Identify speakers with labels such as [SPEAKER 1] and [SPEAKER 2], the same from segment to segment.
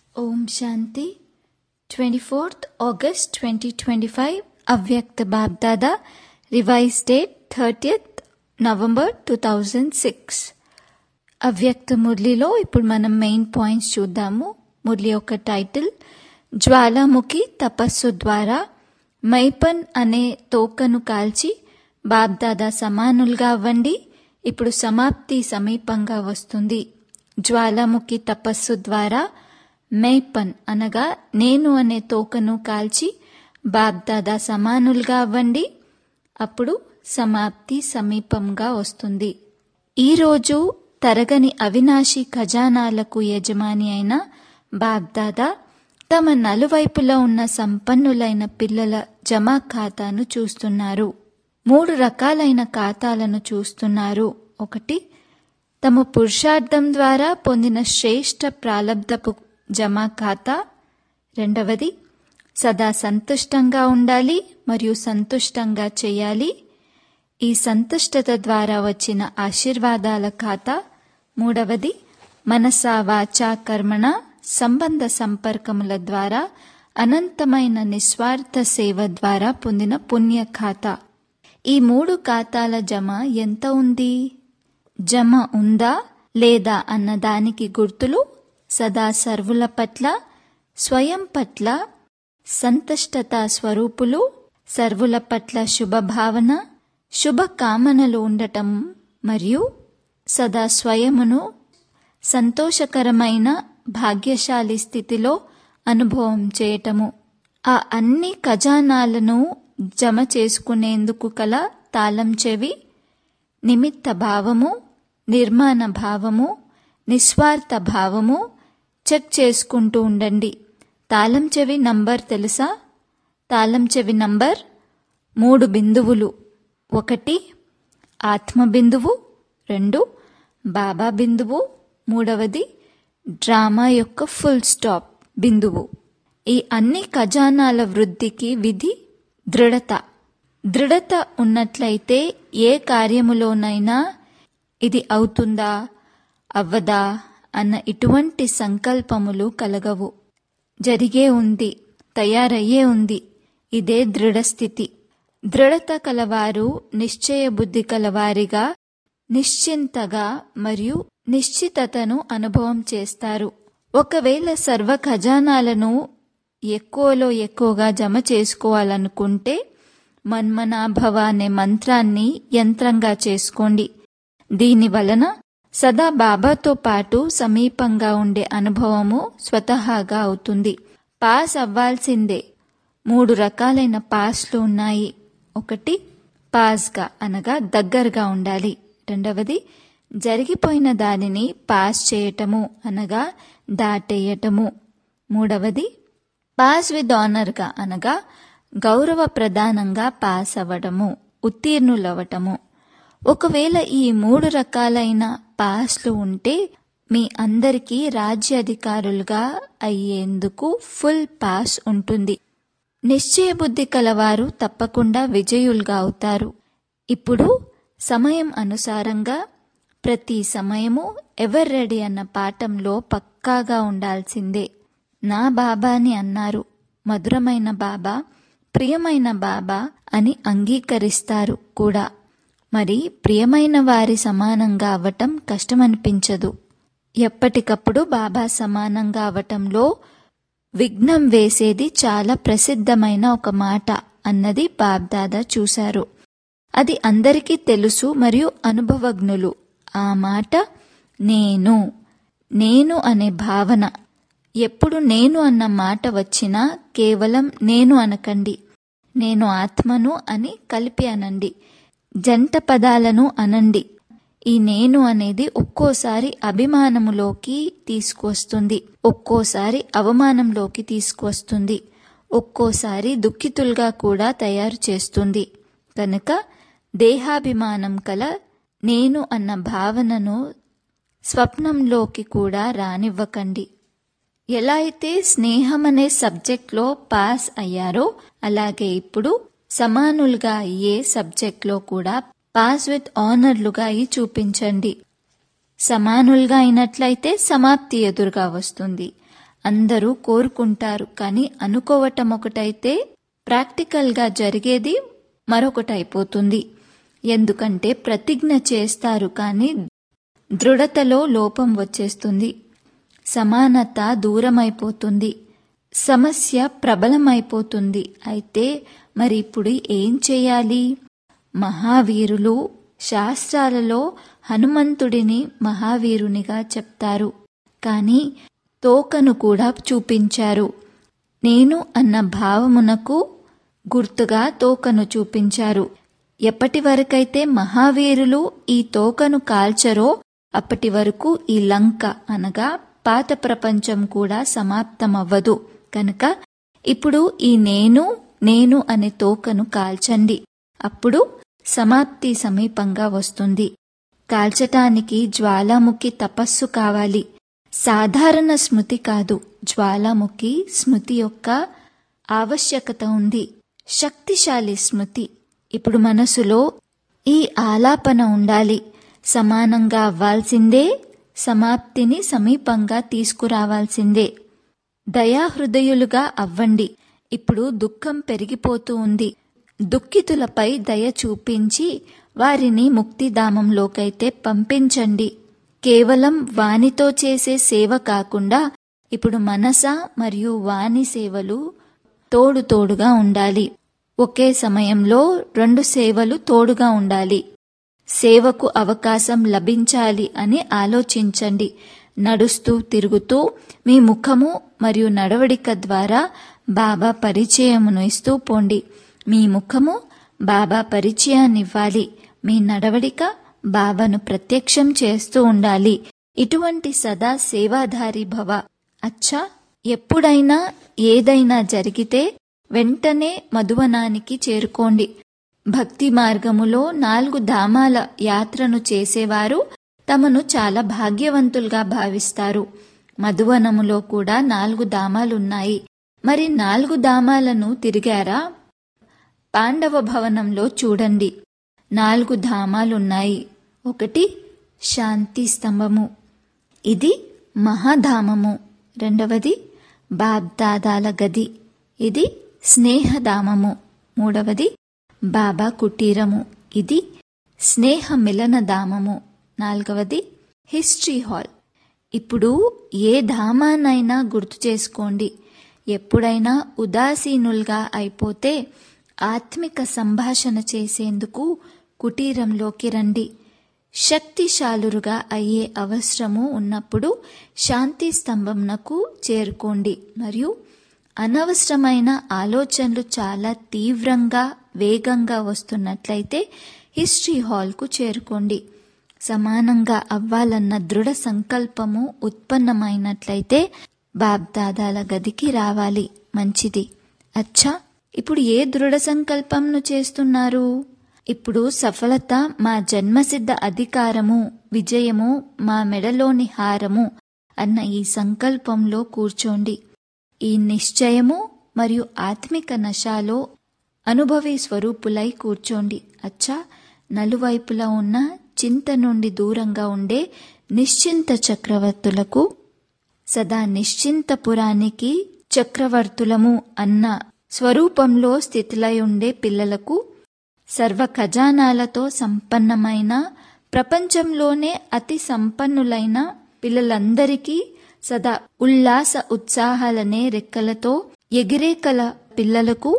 [SPEAKER 1] ఓం శాంతి twenty fourth August twenty twenty five అవ్యక్త Bapdada revise date thirtieth November two thousand six అవ్యక్త మురళిలో ఇప్పుడు మనం మెయిన్ పాయింట్స్ చూద్దాము మురళి యొక్క టైటిల్ జ్వాలాముఖి తపస్సు ద్వారా మైపన్ అనే తోకను కాల్చి బాబ్దాదా సమానులుగా అవ్వండి ఇప్పుడు సమాప్తి సమీపంగా వస్తుంది జ్వాలాముఖి తపస్సు ద్వారా మైపన్ అనగా నేను అనే తోకను కాల్చి బాబ్దాదా సమానులుగా అవ్వండి అప్పుడు సమాప్తి సమీపంగా వస్తుంది ఈరోజు తరగని అవినాశి ఖజానాలకు యజమాని అయిన బాబ్దాదా తమ నలువైపులా ఉన్న సంపన్నులైన పిల్లల జమా ఖాతాను చూస్తున్నారు మూడు రకాలైన ఖాతాలను చూస్తున్నారు ఒకటి తమ పురుషార్థం ద్వారా పొందిన శ్రేష్ట ప్రాలబ్ధపు జమా ఖాతా రెండవది సదా సంతుష్టంగా ఉండాలి మరియు సంతుష్టంగా చేయాలి ఈ సంతుష్టత ద్వారా వచ్చిన ఆశీర్వాదాల ఖాతా మూడవది మనసా వాచా కర్మణ సంబంధ సంపర్కముల ద్వారా అనంతమైన నిస్వార్థ సేవ ద్వారా పొందిన పుణ్య ఖాతా ఈ మూడు ఖాతాల జమ ఎంత ఉంది జమ ఉందా లేదా అన్న దానికి గుర్తులు సదా సర్వుల పట్ల స్వయం పట్ల సంతుష్టత స్వరూపులు సర్వుల పట్ల శుభభావన శుభ కామనలు ఉండటం మరియు సదా స్వయమును సంతోషకరమైన భాగ్యశాలి స్థితిలో అనుభవం చేయటము ఆ అన్ని ఖజానాలను జమ చేసుకునేందుకు కల తాళం చెవి నిమిత్త భావము నిర్మాణ భావము నిస్వార్థ భావము చెక్ చేసుకుంటూ ఉండండి తాళం చెవి నంబర్ తెలుసా తాళం చెవి నంబర్ మూడు బిందువులు ఒకటి ఆత్మ బిందువు రెండు బాబా బిందువు మూడవది డ్రామా యొక్క ఫుల్ స్టాప్ బిందువు ఈ అన్ని ఖజానాల వృద్ధికి విధి దృఢత దృఢత ఉన్నట్లయితే ఏ కార్యములోనైనా ఇది అవుతుందా అవ్వదా అన్న ఇటువంటి సంకల్పములు కలగవు జరిగే ఉంది తయారయ్యే ఉంది ఇదే దృఢస్థితి దృఢత కలవారు నిశ్చయ బుద్ధి కలవారిగా నిశ్చింతగా మరియు నిశ్చితతను అనుభవం చేస్తారు ఒకవేళ సర్వ ఖజానాలను ఎక్కువలో ఎక్కువగా జమ చేసుకోవాలనుకుంటే మన్మనాభవ అనే మంత్రాన్ని యంత్రంగా చేసుకోండి దీని వలన సదా బాబాతో పాటు సమీపంగా ఉండే అనుభవము స్వతహాగా అవుతుంది పాస్ అవ్వాల్సిందే మూడు రకాలైన పాస్లు ఉన్నాయి ఒకటి పాస్గా అనగా దగ్గరగా ఉండాలి రెండవది జరిగిపోయిన దానిని పాస్ చేయటము అనగా దాటేయటము మూడవది పాస్ విత్ ఆనర్గా అనగా గౌరవ ప్రధానంగా పాస్ అవ్వడము ఉత్తీర్ణులవ్వటము ఒకవేళ ఈ మూడు రకాలైన పాస్లు ఉంటే మీ అందరికీ రాజ్యాధికారులుగా అయ్యేందుకు ఫుల్ పాస్ ఉంటుంది నిశ్చయబుద్ధి కలవారు తప్పకుండా విజయులుగా అవుతారు ఇప్పుడు సమయం అనుసారంగా ప్రతి సమయము ఎవర్ రెడీ అన్న పాఠంలో పక్కాగా ఉండాల్సిందే నా బాబాని అన్నారు మధురమైన బాబా ప్రియమైన బాబా అని అంగీకరిస్తారు కూడా మరి ప్రియమైన వారి సమానంగా అవ్వటం కష్టమనిపించదు ఎప్పటికప్పుడు బాబా సమానంగా అవటంలో విఘ్నం వేసేది చాలా ప్రసిద్ధమైన ఒక మాట అన్నది బాబ్దాదా చూశారు అది అందరికీ తెలుసు మరియు అనుభవజ్ఞులు ఆ మాట నేను నేను అనే భావన ఎప్పుడు నేను అన్న మాట వచ్చినా కేవలం నేను అనకండి నేను ఆత్మను అని కలిపి అనండి జంట పదాలను అనండి ఈ నేను అనేది ఒక్కోసారి అభిమానములోకి తీసుకువస్తుంది ఒక్కోసారి అవమానంలోకి తీసుకువస్తుంది ఒక్కోసారి దుఃఖితులుగా కూడా తయారు చేస్తుంది కనుక దేహాభిమానం కల నేను అన్న భావనను స్వప్నంలోకి కూడా రానివ్వకండి ఎలా అయితే స్నేహం అనే సబ్జెక్ట్లో పాస్ అయ్యారో అలాగే ఇప్పుడు సమానులుగా అయ్యే సబ్జెక్ట్లో కూడా పాస్ విత్ ఆనర్లుగా అయి చూపించండి సమానులుగా అయినట్లయితే సమాప్తి ఎదురుగా వస్తుంది అందరూ కోరుకుంటారు కానీ అనుకోవటం ఒకటైతే ప్రాక్టికల్గా జరిగేది మరొకటైపోతుంది ఎందుకంటే ప్రతిజ్ఞ చేస్తారు కానీ దృఢతలో లోపం వచ్చేస్తుంది సమానత దూరమైపోతుంది సమస్య ప్రబలమైపోతుంది అయితే మరి ఇప్పుడు ఏం చేయాలి మహావీరులు శాస్త్రాలలో హనుమంతుడిని మహావీరునిగా చెప్తారు కానీ తోకను కూడా చూపించారు నేను అన్న భావమునకు గుర్తుగా తోకను చూపించారు ఎప్పటి వరకైతే మహావీరులు ఈ తోకను కాల్చరో అప్పటి వరకు ఈ లంక అనగా పాత ప్రపంచం కూడా సమాప్తమవ్వదు కనుక ఇప్పుడు ఈ నేను నేను అనే తోకను కాల్చండి అప్పుడు సమాప్తి సమీపంగా వస్తుంది కాల్చటానికి జ్వాలాముఖి తపస్సు కావాలి సాధారణ స్మృతి కాదు జ్వాలాముఖి స్మృతి యొక్క ఆవశ్యకత ఉంది శక్తిశాలి స్మృతి ఇప్పుడు మనసులో ఈ ఆలాపన ఉండాలి సమానంగా అవ్వాల్సిందే సమాప్తిని సమీపంగా తీసుకురావాల్సిందే దయాహృదయులుగా అవ్వండి ఇప్పుడు దుఃఖం పెరిగిపోతూ ఉంది దుఃఖితులపై దయ చూపించి వారిని ముక్తిధామంలోకైతే పంపించండి కేవలం వానితో చేసే సేవ కాకుండా ఇప్పుడు మనస మరియు వాణి సేవలు తోడు తోడుగా ఉండాలి ఒకే సమయంలో రెండు సేవలు తోడుగా ఉండాలి సేవకు అవకాశం లభించాలి అని ఆలోచించండి నడుస్తూ తిరుగుతూ మీ ముఖము మరియు నడవడిక ద్వారా బాబా పరిచయమును ఇస్తూ పోండి మీ ముఖము బాబా పరిచయాన్నివ్వాలి మీ నడవడిక బాబాను ప్రత్యక్షం చేస్తూ ఉండాలి ఇటువంటి సదా సేవాధారి భవ అచ్చా ఎప్పుడైనా ఏదైనా జరిగితే వెంటనే మధువనానికి చేరుకోండి భక్తి మార్గములో నాలుగు ధామాల యాత్రను చేసేవారు తమను చాలా భాగ్యవంతులుగా భావిస్తారు మధువనములో కూడా నాలుగు ధామాలున్నాయి మరి నాలుగు ధామాలను తిరిగారా పాండవ భవనంలో చూడండి నాలుగు ధామాలున్నాయి ఒకటి శాంతి స్తంభము ఇది మహాధామము రెండవది బాబ్దాదాల గది ఇది స్నేహధామము మూడవది బాబా కుటీరము ఇది స్నేహ మిలన ధామము నాలుగవది హిస్టరీ హాల్ ఇప్పుడు ఏ ధామానైనా గుర్తు చేసుకోండి ఎప్పుడైనా ఉదాసీనులుగా అయిపోతే ఆత్మిక సంభాషణ చేసేందుకు కుటీరంలోకి రండి శక్తిశాలురుగా అయ్యే అవసరము ఉన్నప్పుడు శాంతి స్తంభంనకు చేరుకోండి మరియు అనవసరమైన ఆలోచనలు చాలా తీవ్రంగా వేగంగా వస్తున్నట్లయితే హిస్టరీ హాల్కు చేరుకోండి సమానంగా అవ్వాలన్న దృఢ సంకల్పము ఉత్పన్నమైనట్లయితే బాబ్దాదాల గదికి రావాలి మంచిది అచ్చా ఇప్పుడు ఏ దృఢ సంకల్పంను చేస్తున్నారు ఇప్పుడు సఫలత మా జన్మసిద్ధ అధికారము విజయము మా మెడలోని హారము అన్న ఈ సంకల్పంలో కూర్చోండి ఈ నిశ్చయము మరియు ఆత్మిక నశాలో అనుభవి స్వరూపులై కూర్చోండి అచ్చా నలువైపులా ఉన్న చింత నుండి దూరంగా ఉండే నిశ్చింత చక్రవర్తులకు సదా నిశ్చింతపురానికి చక్రవర్తులము అన్న స్వరూపంలో స్థితిలై ఉండే పిల్లలకు సర్వ ఖజానాలతో సంపన్నమైన ప్రపంచంలోనే అతి సంపన్నులైన పిల్లలందరికీ సదా ఉల్లాస ఉత్సాహాలనే రెక్కలతో ఎగిరే కల పిల్లలకు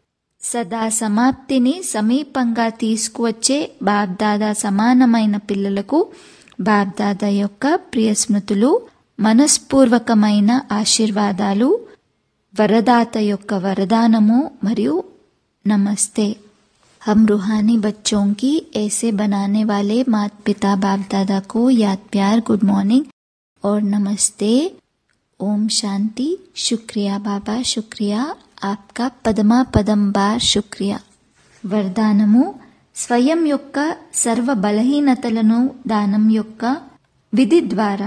[SPEAKER 1] సదా సమాప్తిని సమీపంగా తీసుకువచ్చే బాబ్దాదా సమానమైన పిల్లలకు బాబ్దాదా యొక్క ప్రియ స్మృతులు మనస్పూర్వకమైన ఆశీర్వాదాలు వరదాత యొక్క వరదానము మరియు నమస్తే हम रूहानी बच्चों की ऐसे बनाने वाले माता पिता बाप दादा को याद प्यार गुड मॉर्निंग और नमस्ते ओम शांति शुक्रिया बाबा शुक्रिया आपका పదమా పదం బార్ శుక్రియా వరదానము స్వయం యొక్క సర్వ బలహీనతలను దానం యొక్క విధి ద్వారా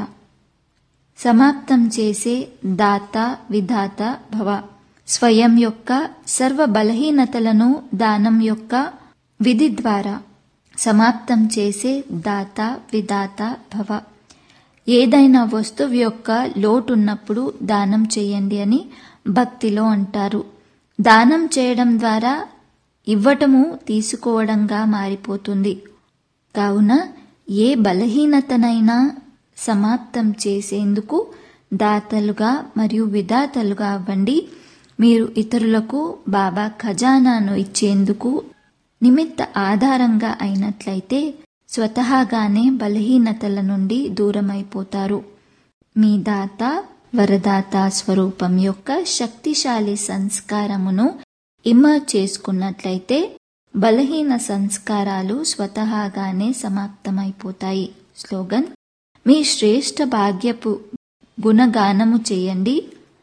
[SPEAKER 1] సమాప్తం చేసే దాత విధాత భవ స్వయం యొక్క సర్వ బలహీనతలను దానం యొక్క విధి ద్వారా సమాప్తం చేసే దాత విధాత భవ ఏదైనా వస్తువు యొక్క లోటు ఉన్నప్పుడు దానం చేయండి అని భక్తిలో అంటారు దానం చేయడం ద్వారా ఇవ్వటము తీసుకోవడంగా మారిపోతుంది కావున ఏ బలహీనతనైనా సమాప్తం చేసేందుకు దాతలుగా మరియు విధాతలుగా అవ్వండి మీరు ఇతరులకు బాబా ఖజానాను ఇచ్చేందుకు నిమిత్త ఆధారంగా అయినట్లయితే స్వతహాగానే బలహీనతల నుండి దూరమైపోతారు మీ దాత వరదాత స్వరూపం యొక్క శక్తిశాలి సంస్కారమును ఇమర్జ్ చేసుకున్నట్లయితే బలహీన సంస్కారాలు స్వతహాగానే సమాప్తమైపోతాయి స్లోగన్ మీ శ్రేష్ఠ భాగ్యపు గుణగానము చేయండి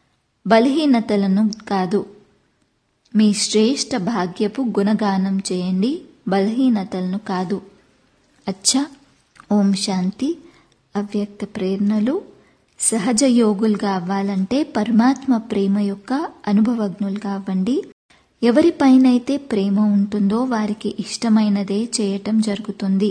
[SPEAKER 1] బలహీనతలను కాదు మీ శ్రేష్ఠ భాగ్యపు గుణగానం చేయండి బలహీనతలను కాదు అచ్చా ఓం శాంతి అవ్యక్త ప్రేరణలు సహజ యోగులుగా అవ్వాలంటే పరమాత్మ ప్రేమ యొక్క అనుభవజ్ఞులుగా అవ్వండి ఎవరిపైనైతే ప్రేమ ఉంటుందో వారికి ఇష్టమైనదే చేయటం జరుగుతుంది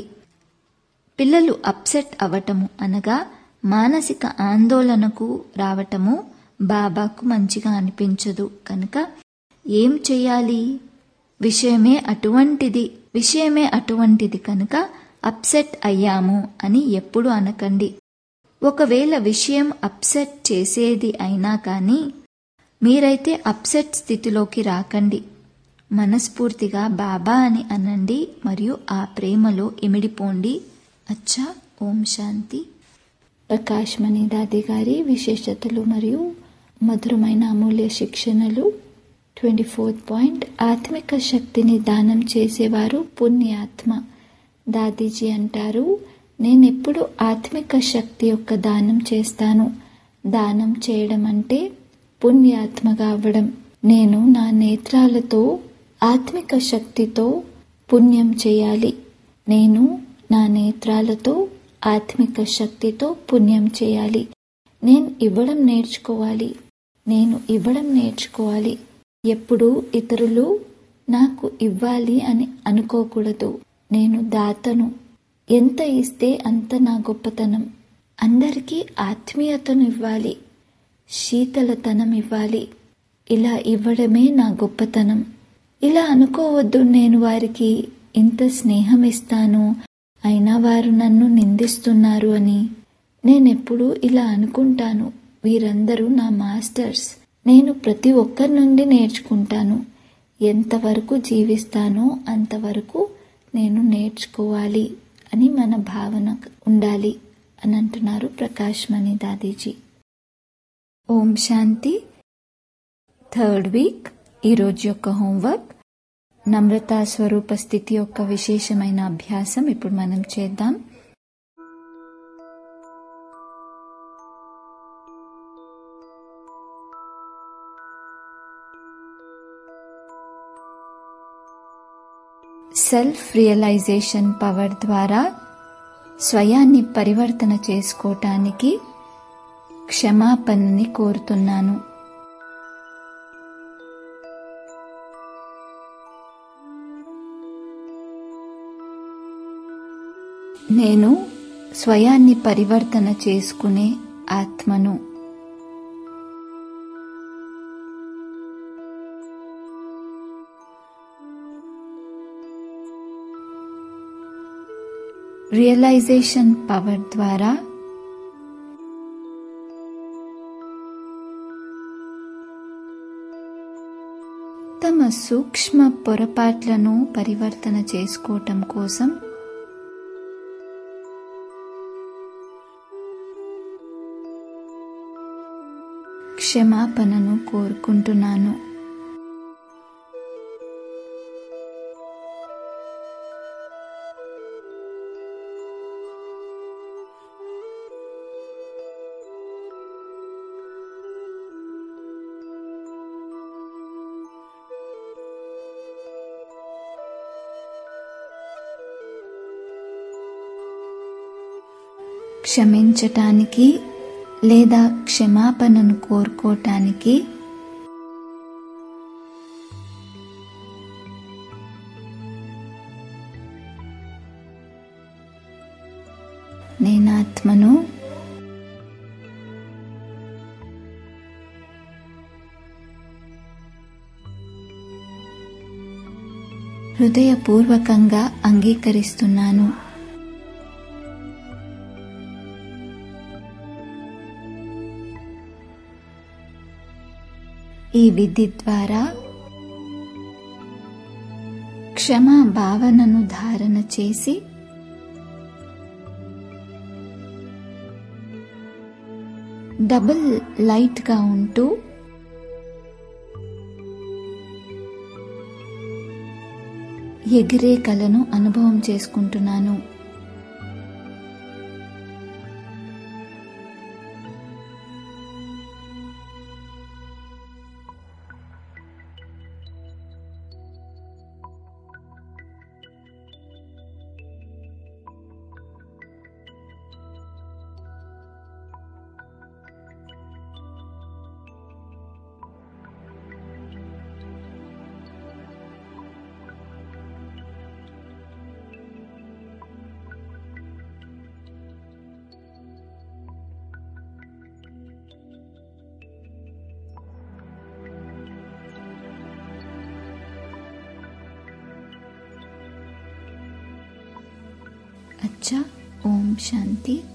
[SPEAKER 1] పిల్లలు అప్సెట్ అవటము అనగా మానసిక ఆందోళనకు రావటము బాబాకు మంచిగా అనిపించదు కనుక ఏం చెయ్యాలి విషయమే అటువంటిది విషయమే అటువంటిది కనుక అప్సెట్ అయ్యాము అని ఎప్పుడు అనకండి ఒకవేళ విషయం అప్సెట్ చేసేది అయినా కానీ మీరైతే అప్సెట్ స్థితిలోకి రాకండి మనస్ఫూర్తిగా బాబా అని అనండి మరియు ఆ ప్రేమలో ఇమిడిపోండి అచ్చా ఓం శాంతి ప్రకాష్ మణి దాది గారి విశేషతలు మరియు మధురమైన అమూల్య శిక్షణలు ట్వంటీ ఫోర్త్ పాయింట్ ఆత్మిక శక్తిని దానం చేసేవారు పుణ్యాత్మ దాదీజీ అంటారు నేనెప్పుడు ఆత్మిక శక్తి యొక్క దానం చేస్తాను దానం చేయడం అంటే పుణ్యాత్మగా అవ్వడం నేను నా నేత్రాలతో ఆత్మిక శక్తితో పుణ్యం చేయాలి నేను నా నేత్రాలతో ఆత్మిక శక్తితో పుణ్యం చేయాలి నేను ఇవ్వడం నేర్చుకోవాలి నేను ఇవ్వడం నేర్చుకోవాలి ఎప్పుడు ఇతరులు నాకు ఇవ్వాలి అని అనుకోకూడదు నేను దాతను ఎంత ఇస్తే అంత నా గొప్పతనం అందరికీ ఆత్మీయతను ఇవ్వాలి శీతలతనం ఇవ్వాలి ఇలా ఇవ్వడమే నా గొప్పతనం ఇలా అనుకోవద్దు నేను వారికి ఇంత స్నేహం ఇస్తాను అయినా వారు నన్ను నిందిస్తున్నారు అని నేనెప్పుడు ఇలా అనుకుంటాను వీరందరూ నా మాస్టర్స్ నేను ప్రతి ఒక్కరి నుండి నేర్చుకుంటాను ఎంతవరకు జీవిస్తానో అంతవరకు నేను నేర్చుకోవాలి అని మన భావన ఉండాలి అని అంటున్నారు ప్రకాష్ మణి దాదీజీ ఓం శాంతి థర్డ్ వీక్ ఈరోజు యొక్క హోంవర్క్ నమ్రతా స్వరూప స్థితి యొక్క విశేషమైన అభ్యాసం ఇప్పుడు మనం చేద్దాం సెల్ఫ్ రియలైజేషన్ పవర్ ద్వారా స్వయాన్ని పరివర్తన చేసుకోవటానికి క్షమాపణని కోరుతున్నాను నేను స్వయాన్ని పరివర్తన చేసుకునే ఆత్మను రియలైజేషన్ పవర్ ద్వారా తమ సూక్ష్మ పొరపాట్లను పరివర్తన చేసుకోవటం కోసం క్షమాపణను కోరుకుంటున్నాను క్షమించటానికి లేదా క్షమాపణను కోరుకోవటానికి నేనాత్మను హృదయపూర్వకంగా అంగీకరిస్తున్నాను ఈ విధి ద్వారా క్షమా భావనను ధారణ చేసి డబుల్ లైట్గా ఉంటూ ఎగిరే కలను అనుభవం చేసుకుంటున్నాను अच्छा ओम शांति